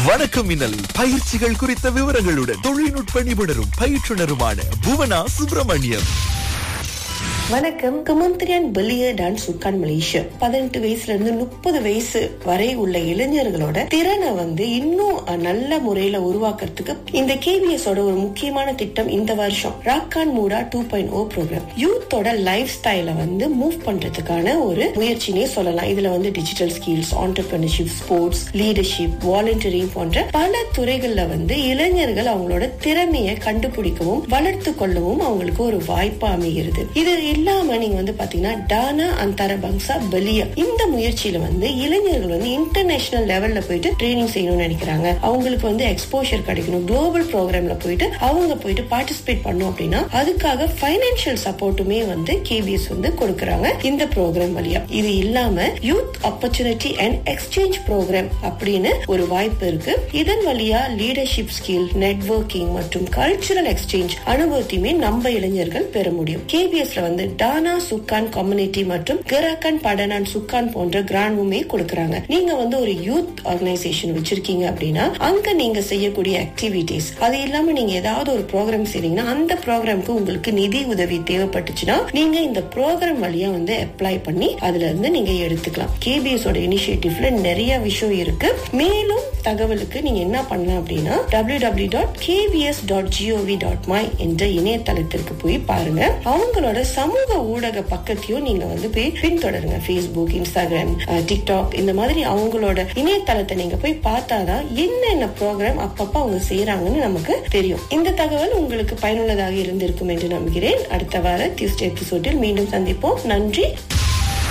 வணக்கம் மின்னல் பயிற்சிகள் குறித்த விவரங்களுடன் தொழில்நுட்ப நிபுணரும் பயிற்றுனருமான புவனா சுப்பிரமணியம் வணக்கம் கமந்திரியான் பெலிய டான்ஸ் சுக்கான் மலேசியா பதினெட்டு வயசுல இருந்து முப்பது வயசு வரை உள்ள இளைஞர்களோட திறனை வந்து இன்னும் நல்ல முறையில உருவாக்குறதுக்கு இந்த கேபிஎஸ் ஓட ஒரு முக்கியமான திட்டம் இந்த வருஷம் ராக்கான் மூடா டூ பாயிண்ட் ஓ ப்ரோக்ராம் யூத்தோட லைஃப் ஸ்டைல வந்து மூவ் பண்றதுக்கான ஒரு முயற்சினே சொல்லலாம் இதுல வந்து digital skills entrepreneurship sports leadership volunteering போன்ற பல துறைகள்ல வந்து இளைஞர்கள் அவங்களோட திறமையை கண்டுபிடிக்கவும் வளர்த்து கொள்ளவும் அவங்களுக்கு ஒரு வாய்ப்பு அமைகிறது இது இல்லாம நீங்க வந்து பாத்தீங்கன்னா டானா அந்தார பங்சா பலியா இந்த முயற்சியில வந்து இளைஞர்கள் வந்து இன்டர்நேஷனல் லெவல்ல போயிட்டு ட்ரைனிங் செய்யணும்னு நினைக்கிறாங்க அவங்களுக்கு வந்து எக்ஸ்போஷர் கிடைக்கணும் குளோபல் ப்ரோக்ராம்ல போயிட்டு அவங்க போயிட்டு பார்ட்டிசிபேட் பண்ணும் அப்படின்னா அதுக்காக பைனான்சியல் சப்போர்ட்டுமே வந்து கேபிஎஸ் வந்து கொடுக்கறாங்க இந்த ப்ரோக்ராம் வழியா இது இல்லாம youth opportunity and exchange program அப்படின்னு ஒரு வாய்ப்பு இருக்கு இதன் வழியா லீடர்ஷிப் ஸ்கில் நெட்வொர்க்கிங் மற்றும் கல்ச்சுரல் எக்ஸ்சேஞ்ச் அனுபவத்தையுமே நம்ம இளைஞர்கள் பெற முடியும் கேபிஎஸ்ல வந்து டானா சுக்கான் கம்யூனிட்டி மற்றும் கிராக்கன் படனான் சுக்கான் போன்ற கிராண்டுமே கொடுக்கறாங்க நீங்க வந்து ஒரு யூத் ஆர்கனைசேஷன் வச்சிருக்கீங்க அப்படின்னா அங்க நீங்க செய்யக்கூடிய ஆக்டிவிட்டிஸ் அது இல்லாம நீங்க ஏதாவது ஒரு ப்ரோக்ராம் செய்றீங்கன்னா அந்த ப்ரோக்ராம்க்கு உங்களுக்கு நிதி உதவி தேவைப்பட்டுச்சுன்னா நீங்க இந்த ப்ரோக்ராம் வழியா வந்து அப்ளை பண்ணி அதுல இருந்து நீங்க எடுத்துக்கலாம் கேபிஎஸ் ஓட இனிஷியேட்டிவ்ல நிறைய விஷயம் இருக்கு மேலும் தகவலுக்கு நீங்க என்ன பண்ணலாம் அப்படின்னா W W dot KVS dot GOV dot my என்ற இணையதளத்திற்கு போய் பாருங்க அவங்களோட சமூக ஊடக பக்கத்தையும் நீங்க வந்து போய் பின்தொடருங்க ஃபேஸ்புக் இன்ஸ்டாகிராம் டிக்டாக் இந்த மாதிரி அவங்களோட இணையதளத்தை நீங்க போய் பார்த்தாதான் என்னென்ன ப்ரோக்ராம் அப்பப்ப அவங்க செய்யறாங்கன்னு நமக்கு தெரியும் இந்த தகவல் உங்களுக்கு பயனுள்ளதாக இருந்திருக்கும் என்று நம்புகிறேன் அடுத்த வார டியூஸ்டே எபிசோடில் மீண்டும் சந்திப்போம் நன்றி